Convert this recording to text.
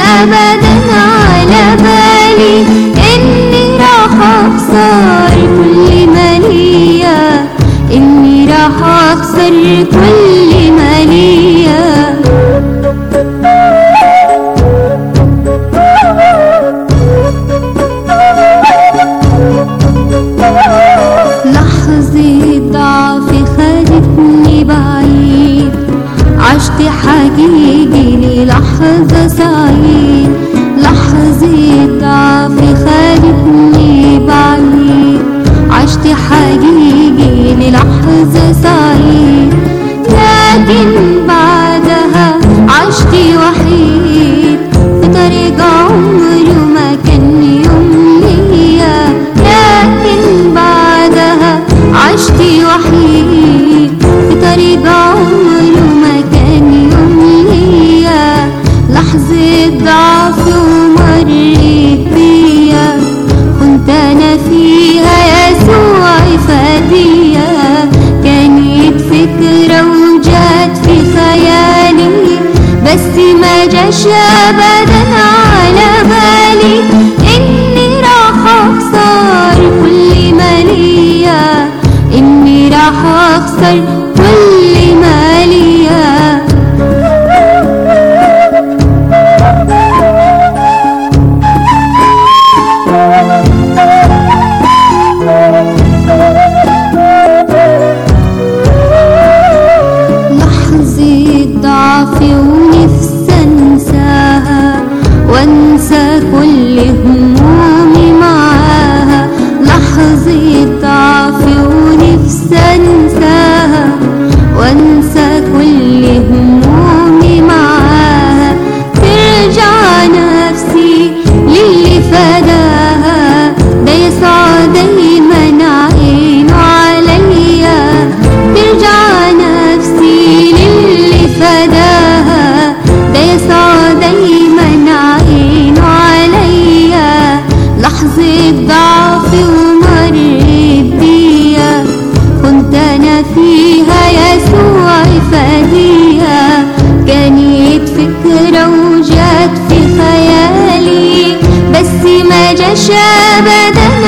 أبدا على بالي إني راح أخسر كل ما ليا إني راح أخسر كل ما ليا لحظة ضعف خدتني بعيد عشت حقيقي للحظة سعيد لحظة ضعف خدتني بعيد عشت حقيقي للحظة سعيد لكن بعدها عشت وحيد في طريق عمره ما كان يوم ليا لكن بعدها عشت وحيد في طريق عمره ما كان يوم ليا لحظة ضعف ومريت بيا كنت أنا فيها يسوع فدية كانت فكرة وجات في خيالي بس ما جاش أبدا على بالي إني راح أخسر كل ما ليا إني راح أخسر كل ما ليا لحظة ضعف ونفسي انساها وانسى كل همومي معاها لحظة ضعف ونفسي انساها وانسى كل همومي معاها ترجع نفسي للي فداها ده يسعى دايما عينه عليا ترجع نفسي للي فداها ده يسعى دايما عينه عليا لحظة ضعف ومريت بيا كنت انا فيها يسوع فديها كانت فكرة وجات في خيالي بس ما جاش ابدا